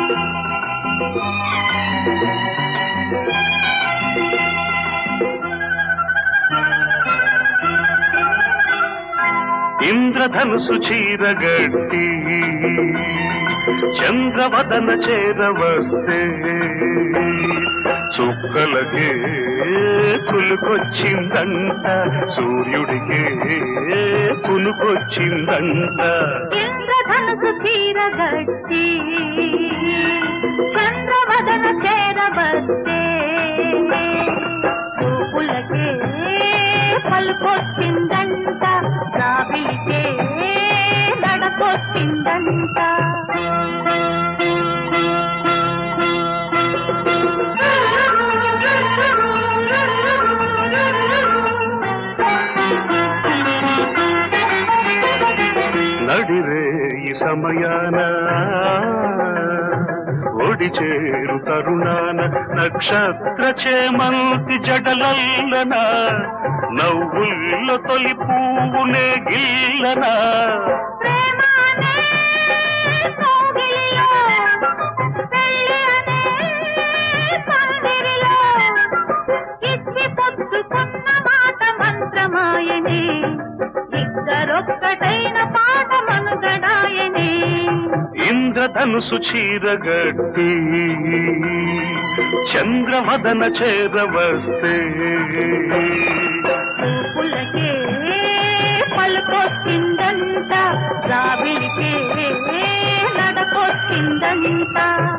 ఇంద్రధనుసు చీరగట్టి చంద్రవదన చేరవస్తే చుక్కలకే కులుకొచ్చిందంట సూర్యుడికే కునుకొచ్చిందంట ఇంద్రధనుసు చీరగట్టి చంద్రవదన చేరబస్తే చూపులకే పలుకొచ్చిందంట రావిలికే నడకొచ్చిందంట నడిరే ఈ సమయాన ఒడి చేరు తరుణాన నక్షత్ర చేమంతి జడలల్లన నవ్వుల్లో తొలి పువ్వునే గిల్లనా ప్రేమానే కోగిలిలో, పెళ్ళి అనే పందిరిలో, ఇచ్చి పుచ్చుకున్న మాట మంత్రమాయనే ఇద్దరొక్కటైన పాట మనుగడాయనే ఇంద్రధనుసు చీరగట్టి చంద్రవదన చేరవస్తే చూపులకే పలుకొచ్చిందంట రావిలికే నడకొచ్చిందంట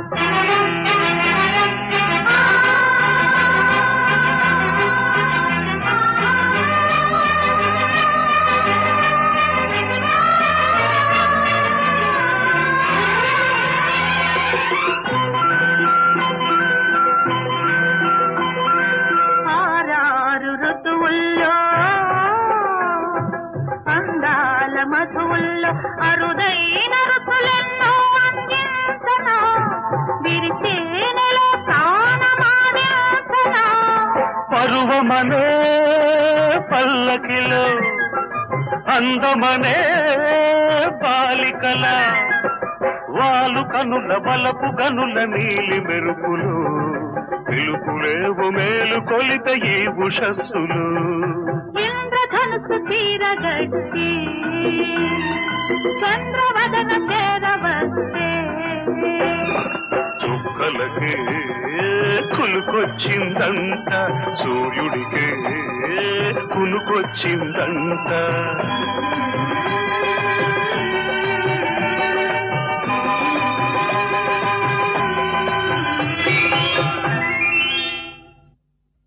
ఆరారు ఋతువుల్లో అందాల మధువుల్లో అరుదైన రుచులెన్నో అందించనా విరిచేనెలో ప్రాణమాదించనా పరువమనే పల్లకిలో అందమనే బాలికల వాలు కనుల బలపు గనుల నీలి మెరుపులు పిలుపులేవు మేలు కొలిత ఈ ఉషస్సులు ఇంద్రధనుసు చీరగట్టి చంద్రవదన చేరవస్తే చుక్కలకే కులుకొచ్చిందంట సూర్యుడికే కునుకొచ్చిందంట